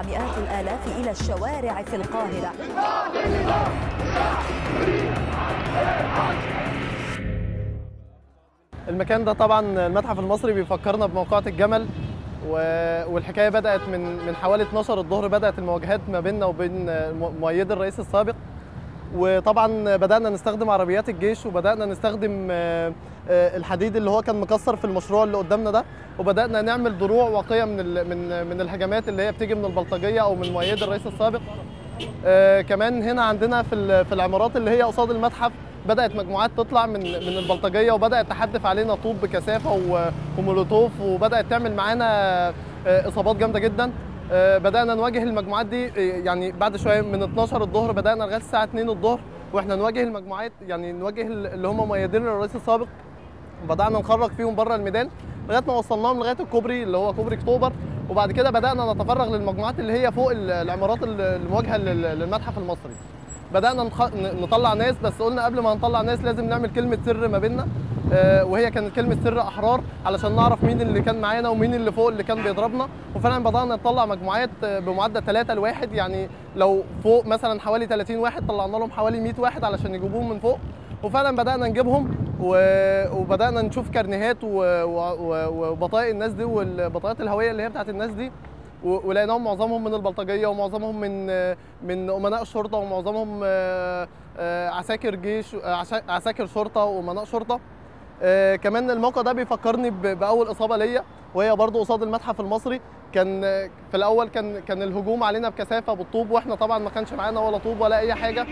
مئات الآلاف إلى الشوارع في القاهرة المكان ده طبعا المتحف المصري بيفكرنا بموقعة الجمل و- والحكايه بدات من من حوالي 12 الظهر بدات المواجهات ما بيننا وبين مؤيد الرئيس السابق وطبعا بدانا نستخدم عربيات الجيش وبدانا نستخدم آه، آه، الحديد اللي هو كان مكسر في المشروع اللي قدامنا ده وبدانا نعمل دروع واقيه من ال- من من الهجمات اللي هي بتيجي من البلطجيه او من مؤيد الرئيس السابق آه، كمان هنا عندنا في ال- في العمارات اللي هي قصاد المتحف بدات مجموعات تطلع من من البلطجيه وبدات تحدف علينا طوب بكثافه و- ومولوتوف وبدات تعمل معانا آه، اصابات جامده جدا آه، بدانا نواجه المجموعات دي آه، يعني بعد شويه من 12 الظهر بدانا لغايه الساعه 2 الظهر واحنا نواجه المجموعات يعني نواجه اللي هم مؤيدين الرئيس السابق بدانا نخرج فيهم بره الميدان لغايه ما وصلناهم لغايه الكوبري اللي هو كوبري اكتوبر وبعد كده بدانا نتفرغ للمجموعات اللي هي فوق ال- العمارات ال- المواجهه لل- للمتحف المصري بدانا نخ... ن- نطلع ناس بس قلنا قبل ما نطلع ناس لازم نعمل كلمه سر ما بيننا آه، وهي كانت كلمه سر احرار علشان نعرف مين اللي كان معانا ومين اللي فوق اللي كان بيضربنا وفعلا بدانا نطلع مجموعات آه، بمعدل 3 لواحد يعني لو فوق مثلا حوالي 30 واحد طلعنا لهم حوالي 100 واحد علشان يجيبوهم من فوق وفعلا بدانا نجيبهم و- وبدانا نشوف كارنيهات و- و- و- وبطايق الناس دي والبطايقات الهويه اللي هي بتاعت الناس دي و- ولقيناهم معظمهم من البلطجيه ومعظمهم من من امناء الشرطه ومعظمهم آه، آه، عساكر جيش آه، عسا- عساكر شرطه وامناء شرطه آه، كمان الموقع ده بيفكرني ب- باول اصابه ليا وهي برضو قصاد المتحف المصري كان آه، في الاول كان كان الهجوم علينا بكثافه بالطوب واحنا طبعا ما كانش معانا ولا طوب ولا اي حاجه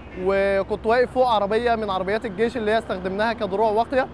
وكنت واقف فوق عربيه من عربيات الجيش اللي هي استخدمناها كدروع واقيه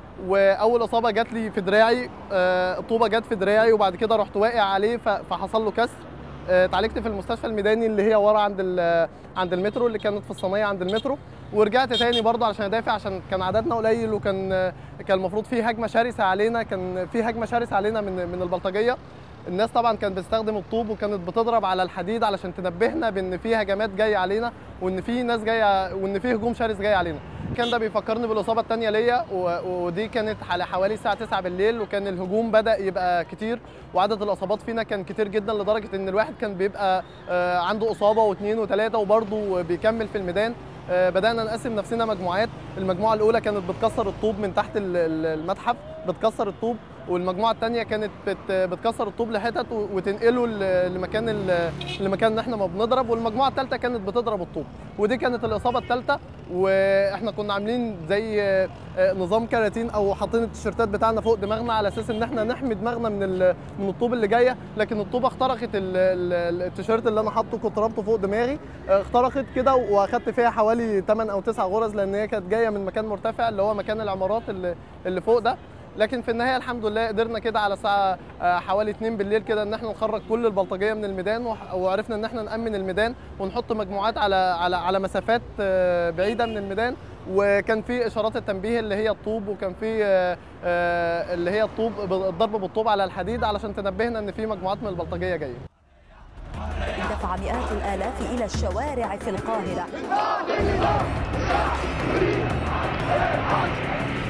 واول اصابه جات لي في دراعي آه، الطوبه جت في دراعي وبعد كده رحت واقع عليه ف- فحصل له كسر آه، اتعالجت في المستشفى الميداني اللي هي ورا عند ال- عند المترو اللي كانت في الصينيه عند المترو ورجعت تاني برضه عشان ادافع عشان كان عددنا قليل وكان آه، كان المفروض في هجمه شرسه علينا كان في هجمه شرسه علينا من من البلطجيه الناس طبعا كانت بتستخدم الطوب وكانت بتضرب على الحديد علشان تنبهنا بان في هجمات جايه علينا وان في ناس جايه وان في هجوم شرس جاي علينا كان ده بيفكرني بالاصابه الثانيه ليا و- ودي كانت على حوالي الساعه 9 بالليل وكان الهجوم بدا يبقى كتير وعدد الاصابات فينا كان كتير جدا لدرجه ان الواحد كان بيبقى آه، عنده اصابه واثنين وثلاثه وبرضه بيكمل في الميدان آه، بدانا نقسم نفسنا مجموعات المجموعه الاولى كانت بتكسر الطوب من تحت ال- ال- المتحف بتكسر الطوب والمجموعه الثانيه كانت بت بتكسر الطوب لحتت و- وتنقله ل- لمكان ال- لمكان ان احنا ما بنضرب والمجموعه الثالثه كانت بتضرب الطوب ودي كانت الاصابه الثالثه واحنا كنا عاملين زي آه، آه، نظام كراتين او حاطين التيشيرتات بتاعنا فوق دماغنا على اساس ان احنا نحمي دماغنا من ال- من الطوب اللي جايه لكن الطوبه اخترقت ال- ال- التيشيرت اللي انا حاطه كنت رابطه فوق دماغي آه، اخترقت كده واخدت فيها حوالي 8 او 9 غرز لان هي كانت جايه من مكان مرتفع اللي هو مكان العمارات اللي, اللي فوق ده لكن في النهايه الحمد لله قدرنا كده على الساعه آه، حوالي 2 بالليل كده ان احنا نخرج كل البلطجيه من الميدان وح- وعرفنا ان احنا نامن الميدان ونحط مجموعات على على على مسافات آه، بعيده من الميدان وكان في اشارات التنبيه اللي هي الطوب وكان في آه، آه، اللي هي الطوب الضرب بالطوب على الحديد علشان تنبهنا ان في مجموعات من البلطجيه جايه اندفع مئات الآلاف إلى الشوارع في القاهرة